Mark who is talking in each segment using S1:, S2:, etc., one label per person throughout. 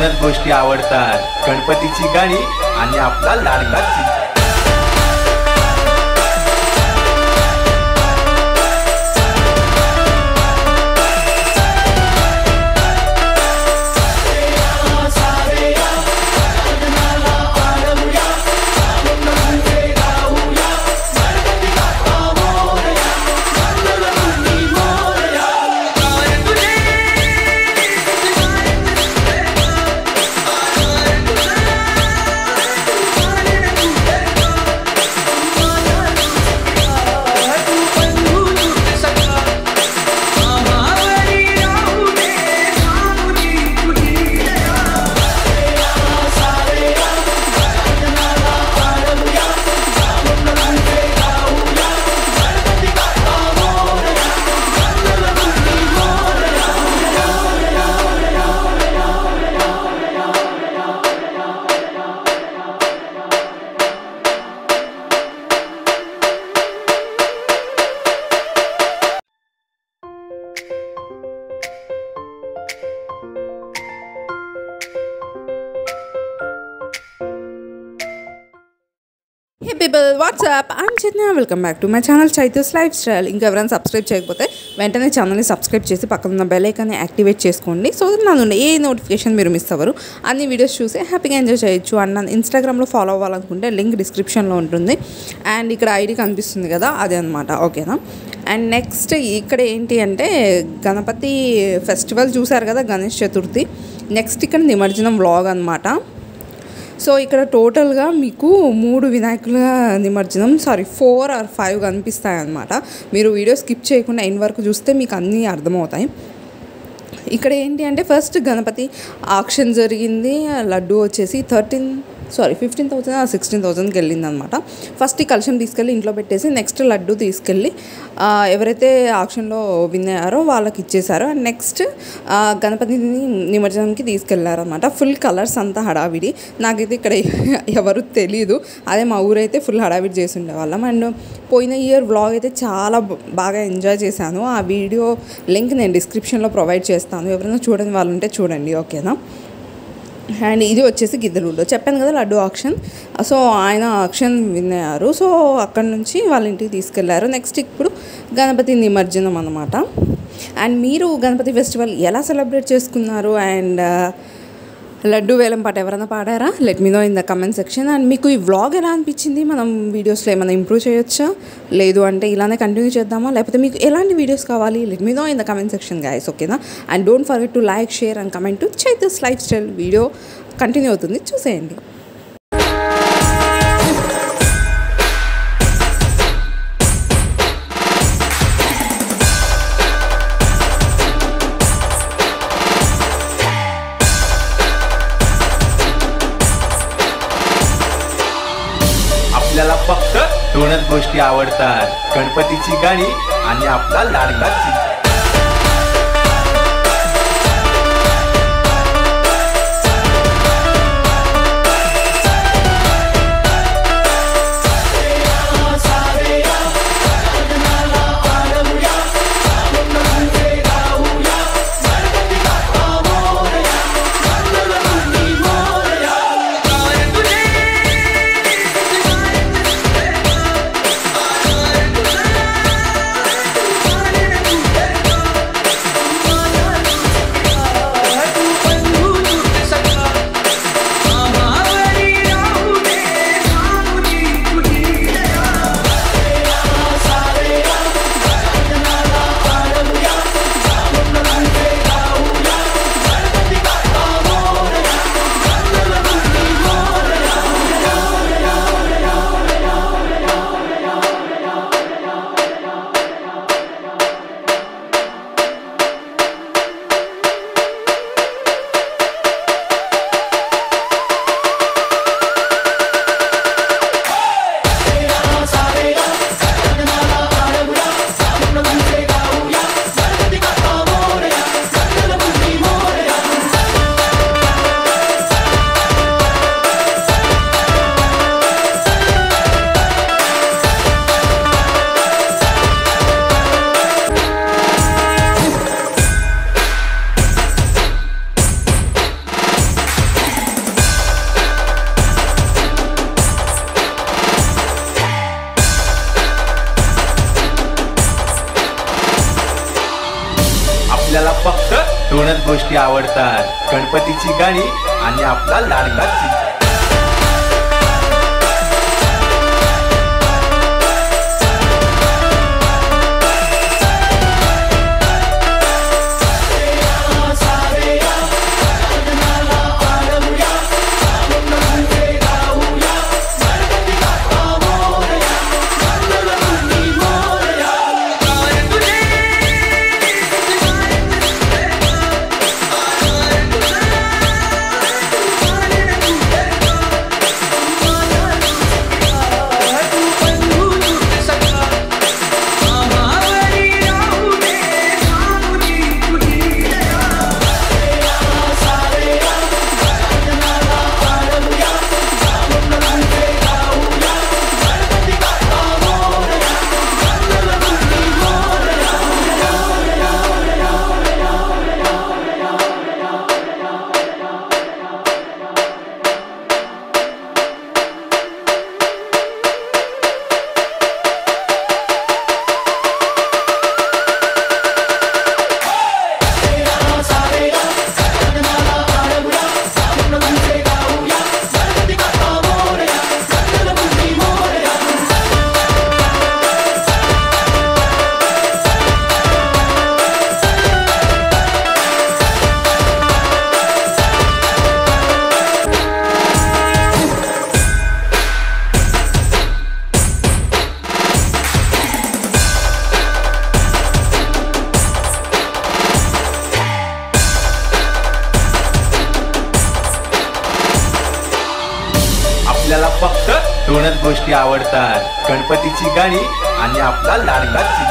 S1: दोनच गोष्टी आवडतात गणपतीची गाणी आणि आपला लाडका चिंच
S2: hey people what's up I'm Chaitanya welcome back to my channel Chaitas life style ఇంకా ఎవరైనా సబ్స్క్రైబ్ చేయకపోతే వెంటనే ఛానల్ని సబ్స్క్రైబ్ చేసి పక్కన ఉన్న బెల్ ఐకాన్ని యాక్టివేట్ చేసుకోండి సో దట్ నా నుండి ఏ నోటిఫికేషన్ మీరు మిస్ అవ్వరు అన్ని వీడియోస్ చూసి హ్యాపీగా ఎంజాయ్ చేయొచ్చు అండ్ నన్ను ఇన్స్టాగ్రామ్లో ఫాలో అవ్వాలనుకుంటే లింక్ డిస్క్రిప్షన్లో ఉంటుంది అండ్ ఇక్కడ ఐడి కనిపిస్తుంది కదా అదే అనమాట ఓకేనా అండ్ నెక్స్ట్ ఇక్కడ ఏంటి అంటే గణపతి ఫెస్టివల్ చూసారు కదా గణేష్ చతుర్థి నెక్స్ట్ ఇక్కడ నిమజ్జనం వ్లాగ్ అనమాట సో ఇక్కడ టోటల్గా మీకు మూడు వినాయకుల నిమజ్జనం సారీ ఫోర్ ఆర్ ఫైవ్ కనిపిస్తాయి అన్నమాట మీరు వీడియో స్కిప్ చేయకుండా ఎండ్ వరకు చూస్తే మీకు అన్నీ అర్థమవుతాయి ఇక్కడ ఏంటి అంటే ఫస్ట్ గణపతి ఆక్షన్ జరిగింది లడ్డు వచ్చేసి thirteen sorry fifteen thousand sixteen థౌసండ్కి వెళ్ళింది అనమాట ఫస్ట్ ఈ కలశం తీసుకెళ్ళి ఇంట్లో పెట్టేసి నెక్స్ట్ లడ్డు తీసుకెళ్ళి ఆ, ఎవరైతే ఆక్షన్లో విన్ అయ్యారో వాళ్ళకి ఇచ్చేసారో అండ్ నెక్స్ట్ గణపతిని నిమజ్జనంకి తీసుకెళ్లారు అనమాట ఫుల్ కలర్స్ అంతా హడావిడి నాకైతే ఇక్కడ ఎవరు తెలియదు అదే మా ఊరైతే ఫుల్ హడావిడి చేసి ఉండేవాళ్ళం అండ్ పోయిన ఇయర్ వ్లాగ్ అయితే చాలా బ- బాగా ఎంజాయ్ చేశాను ఆ వీడియో లింక్ నేను డిస్క్రిప్షన్లో ప్రొవైడ్ చేస్తాను ఎవరైనా చూడని వాళ్ళు ఉంటే చూడండి ఓకేనా అండ్ ఇది వచ్చేసి గిద్దలూరులో చెప్పాను కదా లడ్డు ఆక్షన్ సో ఆయన ఆక్షన్ విన్ అయ్యారు సో అక్కడ నుంచి వాళ్ళ ఇంటికి తీసుకెళ్లారు నెక్స్ట్ ఇప్పుడు గణపతి నిమజ్జనం అనమాట అండ్ మీరు గణపతి ఫెస్టివల్ ఎలా సెలబ్రేట్ చేసుకున్నారు అండ్ లడ్డు వేలం పాట ఎవరైనా పాడారా let me know in the comment section and మీకు ఈ వ్లాగ్ ఎలా అనిపించింది మనం వీడియోస్లో ఏమైనా ఇంప్రూవ్ చేయొచ్చా లేదు అంటే ఇలానే కంటిన్యూ చేద్దామా లేకపోతే మీకు ఎలాంటి వీడియోస్ కావాలి let me know in the comment section guys ఓకేనా and don't forget to like share and comment to Chaitas life style video continue అవుతుంది చూసేయండి
S1: आपल्याला फक्त दोनच गोष्टी आवडतात गणपतीची गाणी आणि आपला लाडका चिंच
S3: Thank you.
S1: गोष्टी आवडतात गणपतीची गाणी आणि आपला लाडका चिंचा आपल्याला फक्त दोनच गोष्टी आवडतात गणपतीची गाणी आणि आपला लाडका चिंचा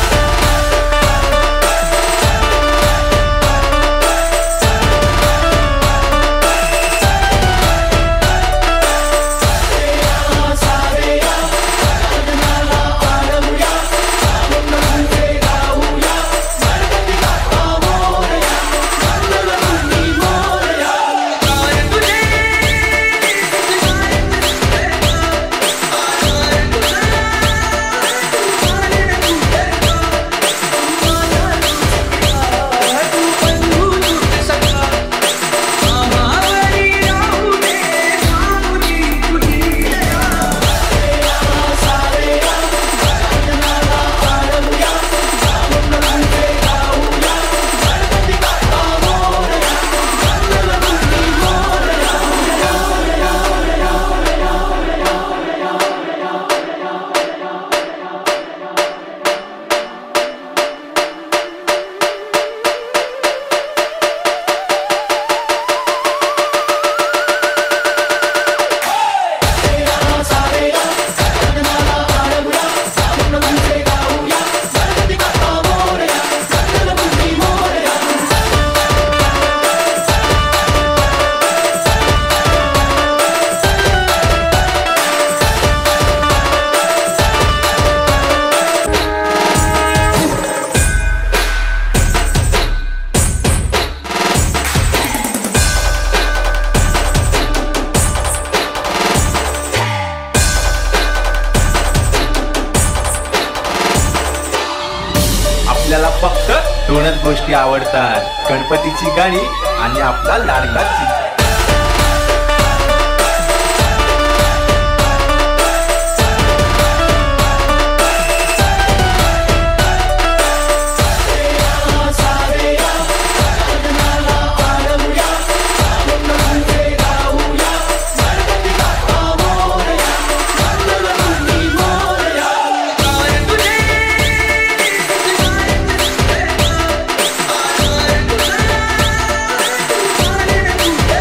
S1: आपल्याला फक्त दोनच गोष्टी आवडतात गणपतीची गाणी आणि आपला लाडका चिंचा
S3: Thank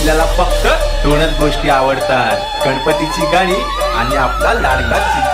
S1: आपल्याला फक्त दोनच गोष्टी आवडतात गणपतीची गाणी आणि आपला लाडका चिंचा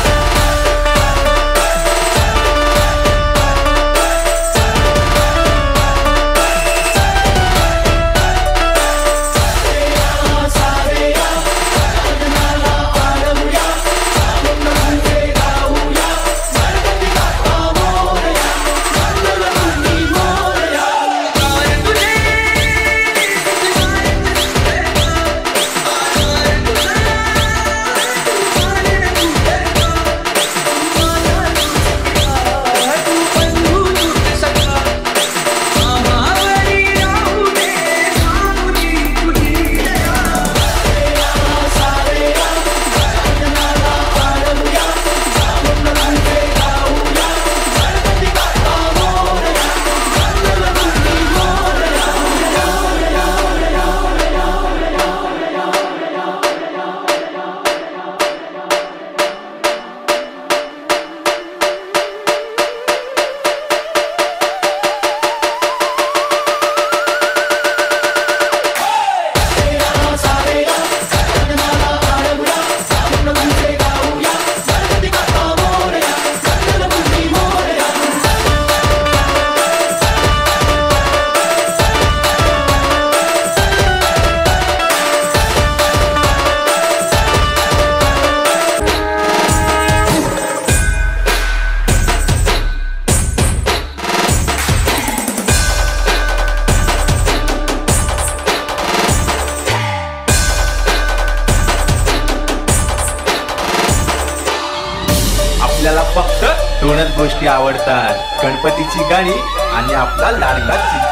S1: आपल्याला फक्त दोनच गोष्टी आवडतात गणपतीची गाणी आणि आपला लाडका चिंचा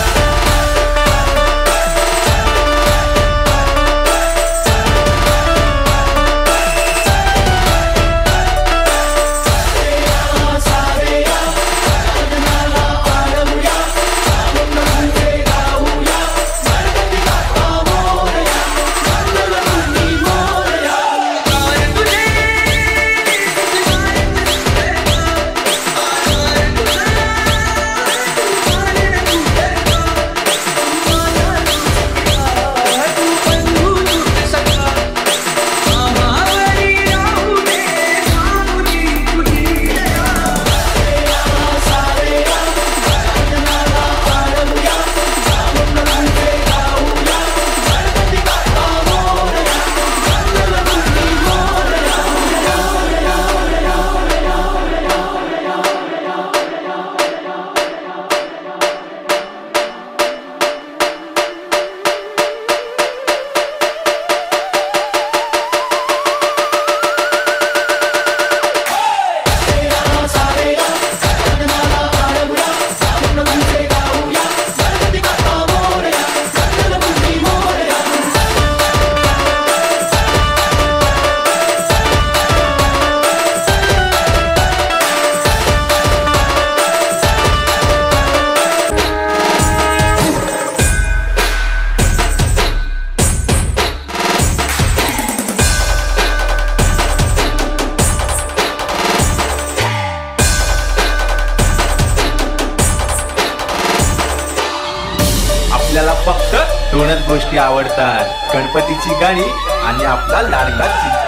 S1: आपल्याला फक्त दोनच गोष्टी आवडतात गणपतीची गाणी आणि आपला लाडका चिंचा